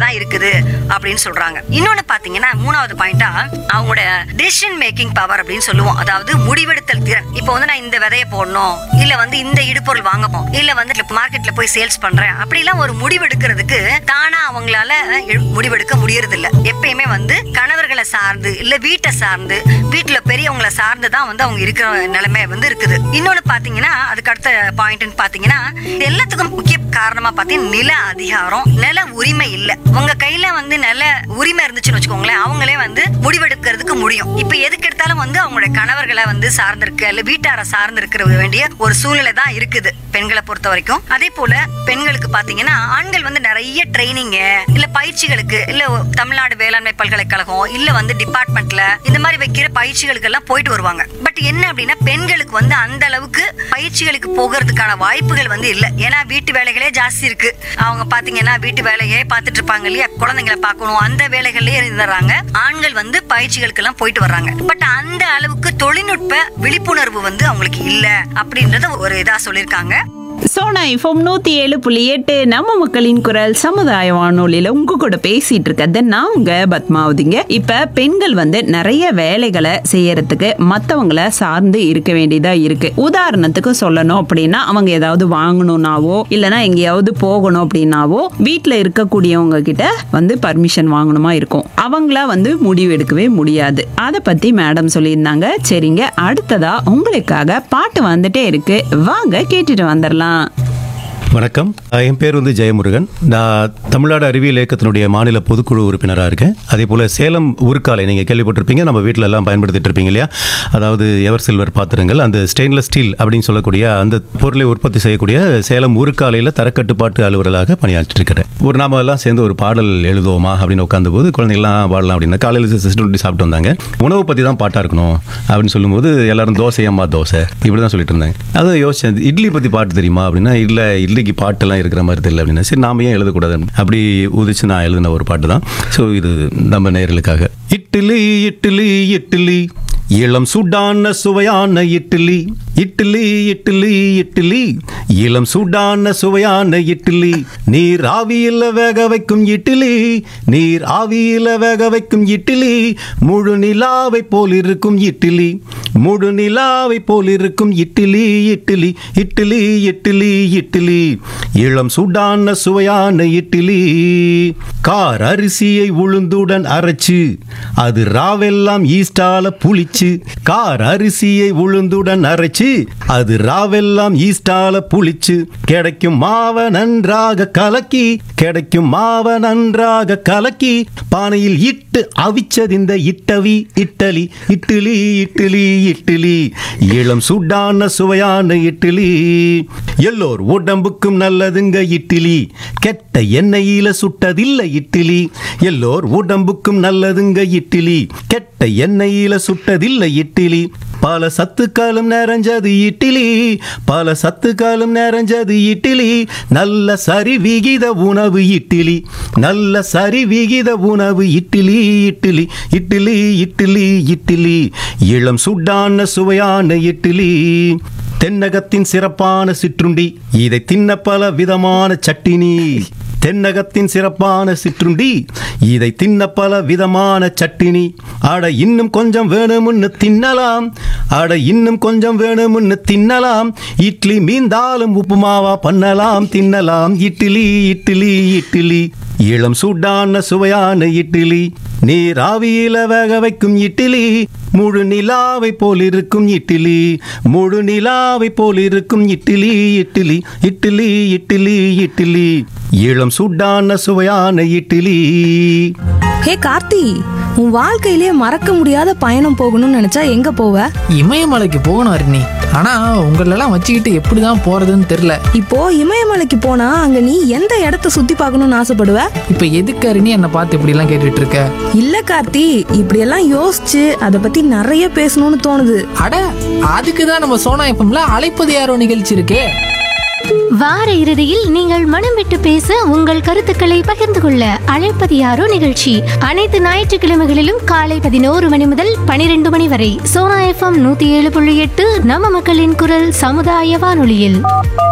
தான் இருக்குது அப்படின்னு சொல்றாங்க இன்னொன்னு பாத்தீங்கன்னா மூணாவது பாயிண்டா அவங்களோட டெசிஷன் மேக்கிங் பவர் அப்படின்னு சொல்லுவோம் அதாவது முடிவெடுத்தல் திறன் இப்போ வந்து நான் இந்த விதைய போடணும் இல்ல வந்து இந்த இடுபொருள் வாங்கணும் இல்ல வந்து மார்க்கெட்ல போய் சேல்ஸ் பண்றேன் அப்படிலாம் ஒரு முடிவெடுக்கிறதுக்கு தானா அவங்களால எ- முடிவெடுக்க முடியறது இல்ல எப்பயுமே வந்து கணவர்களை சார்ந்து இல்ல வீட்டை சார்ந்து வீட்டுல பெரியவங்களை சார்ந்து தான் வந்து அவங்க இருக்கிற நிலைமை வந்து இருக்குது இன்னொன்னு பாத்தீங்கன்னா அதுக்கு அடுத்த பாயிண்ட்னு பாத்தீங்கன்னா இது எல்லாத்துக்கும் முக்கிய காரணமா பாத்தீங்கன்னா நில அதிகாரம் நில உரிமை இல்ல உங்க கையில வந்து நில உரிமை இருந்துச்சுன்னு வச்சுக்கோங்களேன் அவங்களே வந்து முடிவெடுக்கிறதுக்கு முடியும் இப்ப எதுக்கு எடுத்தாலும் வந்து அவங்களுடைய கணவர்களை வந்து சார்ந்திருக்க இல்ல வீட்டார சார்ந்திருக்கிற வேண்டிய ஒரு சூழ்நிலை தான் இருக்குது பெண்களை பொறுத்த வரைக்கும் அதே போல பெண்களுக்கு பாத்தீங்கன்னா ஆண்கள் வந்து நிறைய ட்ரைனிங் இல்ல பயிற்சிகளுக்கு இல்ல தமிழ்நாடு வேளாண்மை பல்கலைக்கழகம் இல்ல வந்து டிபார்ட்மெண்ட்ல இந்த மாதிரி வைக்கிற பயிற்சிகளுக்கு எல்லாம் போயிட்டு வருவாங்க பட் என்ன அப்படின்னா பெண்களுக்கு வந்து அந்த அளவுக்கு பயிற்சிகளுக்கு போகிறதுக்கான வாய்ப்புகள் வந்து இல்ல ஏன்னா வீட்டு வேலைகளே ஜாஸ்தி இருக்கு அவங்க பாத்தீங்கன்னா வீட்டு வேலையே பார்த்துட்டு இருப்பாங்க இல்லையா குழந்தைங்களை பார்க்கணும் அந்த வேலைகள்லயே இருந்துறாங்க ஆண்கள் வந்து பயிற்சிகளுக்கு எல்லாம் போயிட்டு வர்றாங்க பட் அந்த அளவுக்கு தொழில்நுட்ப விழிப்புணர்வு வந்து அவங்களுக்கு இல்ல அப்படின்றத ஒரு இதா சொல்லியிருக்காங்க சோனா இஃபம் நூத்தி ஏழு புள்ளி எட்டு நம்ம மக்களின் குரல் சமுதாய வானொலியில உங்க கூட பேசிட்டு இருக்கிறது நான் உங்க பத்மாவதிங்க இப்ப பெண்கள் வந்து நிறைய வேலைகளை செய்யறதுக்கு மத்தவங்கள சார்ந்து இருக்க வேண்டியதா இருக்கு உதாரணத்துக்கு சொல்லணும் அப்படின்னா அவங்க ஏதாவது வாங்கணும்னாவோ இல்லனா எங்கேயாவது போகணும் அப்படின்னாவோ வீட்டுல இருக்கக்கூடியவங்க கிட்ட வந்து பர்மிஷன் வாங்கணுமா இருக்கும் அவங்கள வந்து முடிவு எடுக்கவே முடியாது அதை பத்தி மேடம் சொல்லியிருந்தாங்க சரிங்க அடுத்ததா உங்களுக்காக பாட்டு வந்துட்டே இருக்கு வாங்க கேட்டுட்டு வந்துடலாம் வணக்கம் அஹ் என் பேர் வந்து ஜெயமுருகன் நான் தமிழ்நாடு அறிவியல் இயக்கத்தினுடைய மாநில பொதுக்குழு உறுப்பினராக இருக்கேன் அதே போல் சேலம் உருக்காலை நீங்கள் கேள்விப்பட்டிருப்பீங்க நம்ம வீட்டில் எல்லாம் பயன்படுத்திட்டு இருப்பீங்க இல்லையா அதாவது எவர் சில்வர் பாத்திரங்கள் அந்த ஸ்டெயின்லெஸ் ஸ்டீல் அப்படின்னு சொல்லக்கூடிய அந்த பொருளை உற்பத்தி செய்யக்கூடிய சேலம் உருக்காலையில் தரக்கட்டுப்பாட்டு அலுவலராக பணியாற்றிட்டு இருக்கிறேன் ஒரு நாம எல்லாம் சேர்ந்து ஒரு பாடல் எழுதுவோமா அப்படின்னு உட்காந்தபோது குழந்தைங்களாம் பாடலாம் அப்படின்னா காலையில் சிஸ்டம் சாப்பிட்டு வந்தாங்க உணவு பற்றி தான் பாட்டாக இருக்கணும் அப்படின்னு சொல்லும்போது எல்லாரும் தோசை அம்மா தோசை இப்படி தான் சொல்லிட்டு இருந்தாங்க அதை யோசிச்சேன் இட்லி பற்றி பாட்டு தெரியுமா அப்படின்னா இல்லை இட்லிக்கு பாட்டெல்லாம் இருக்கிற மாதிரி தெரியல அப்படின்னா சரி நாம ஏன் எழுதக்கூடாது அப்படி உதிச்சு நான் எழுதின ஒரு பாட்டு தான் ஸோ இது நம்ம நேயர்களுக்காக இட்லி இட்லி இட்லி இளம் சூடான சுவையான இட்லி இட்லி இட்லி இட்லி இளம் சூடான சுவையான இட்லி நீர் ஆவியில வேக வைக்கும் இட்லி நீர் ஆவியில வேக வைக்கும் இட்லி முழு நிலாவை போல் இருக்கும் இட்லி முழு நிலாவை போல் இருக்கும் இட்லி இட்லி இட்லி இட்லி இட்லி இளம் சூடான சுவையான இட்லி கார் அரிசியை உளுந்துடன் அரைச்சு அது ராவெல்லாம் ஈஸ்டால புளிச்சு கார் அரிசியை உளுந்துடன் அரைச்சு அது ராவெல்லாம் ஈஸ்டால புளிச்சு கிடைக்கும் மாவ நன்றாக கலக்கி கிடைக்கும் மாவ நன்றாக கலக்கி பானையில் இட்டு அவிச்சதிந்த இட்டவி இட்டலி இட்லி இட்லி இட்லி இளம் சூடான சுவையான இட்லி எல்லோர் உடம்புக்கும் நல்லதுங்க இட்லி கெட்ட எண்ணெயில சுட்டதில்லை இட்லி எல்லோர் உடம்புக்கும் நல்லதுங்க இட்லி கெட்ட எண்ணெயில சுட்டதில்லை இட்லி பல சத்துக்களும் நிறைஞ்சது இட்லி பல சத்துக்களும் நிறைஞ்சது இட்லி நல்ல சரி விகித உணவு இட்லி நல்ல சரி விகித உணவு இட்லி இட்லி இட்லி இட்லி இட்லி இளம் சுடான சுவையான இட்லி தென்னகத்தின் சிறப்பான சிற்றுண்டி இதை தின்ன பல விதமான சட்டினி தென்னகத்தின் சிறப்பான சிற்றுண்டி இதை தின்ன பல விதமான சட்டினி அட இன்னும் கொஞ்சம் வேணும்னு தின்னலாம் அட இன்னும் கொஞ்சம் வேணும்னு தின்னலாம் இட்லி மீந்தாலும் உப்புமாவா பண்ணலாம் தின்னலாம் இட்லி இட்லி இட்லி இளம் சூடான சுவையான இட்லி நீர் ஆவியில வேக வைக்கும் இட்லி முழு நிலாவை போல் இருக்கும் இட்லி முழு நிலாவை போல் இருக்கும் இட்லி இட்லி இட்லி இட்லி இட்லி இளம் சூடான சுவையான இட்லி ஹே கார்த்தி உன் வாழ்க்கையிலே மறக்க முடியாத பயணம் போகணும்னு நினைச்சா எங்க போவ இமயமலைக்கு போகணும் அருணி ஆனா உங்களெல்லாம் வச்சுக்கிட்டு எப்படிதான் போறதுன்னு தெரியல இப்போ இமயமலைக்கு போனா அங்க நீ எந்த இடத்த சுத்தி பார்க்கணும்னு ஆசைப்படுவ இப்ப எதுக்கு அருணி என்னை பார்த்து இப்படி எல்லாம் கேட்டுட்டு இருக்க இல்ல கார்த்தி இப்படியெல்லாம் யோசிச்சு அதை பத்தி நிறைய பேசணும்னு தோணுது அட அதுக்கு தான் நம்ம சோனா எஃப்எம்ல அழைப்பது யாரோ நிகழ்ச்சி இருக்கே வார இறுதியில் நீங்கள் மனம் விட்டு பேச உங்கள் கருத்துக்களை பகிர்ந்து கொள்ள அழைப்பது யாரோ நிகழ்ச்சி அனைத்து ஞாயிற்றுக்கிழமைகளிலும் காலை பதினோரு மணி முதல் பனிரெண்டு மணி வரை சோனா எஃப்எம் நூத்தி ஏழு புள்ளி எட்டு நம்ம மக்களின் குரல் சமுதாய வானொலியில்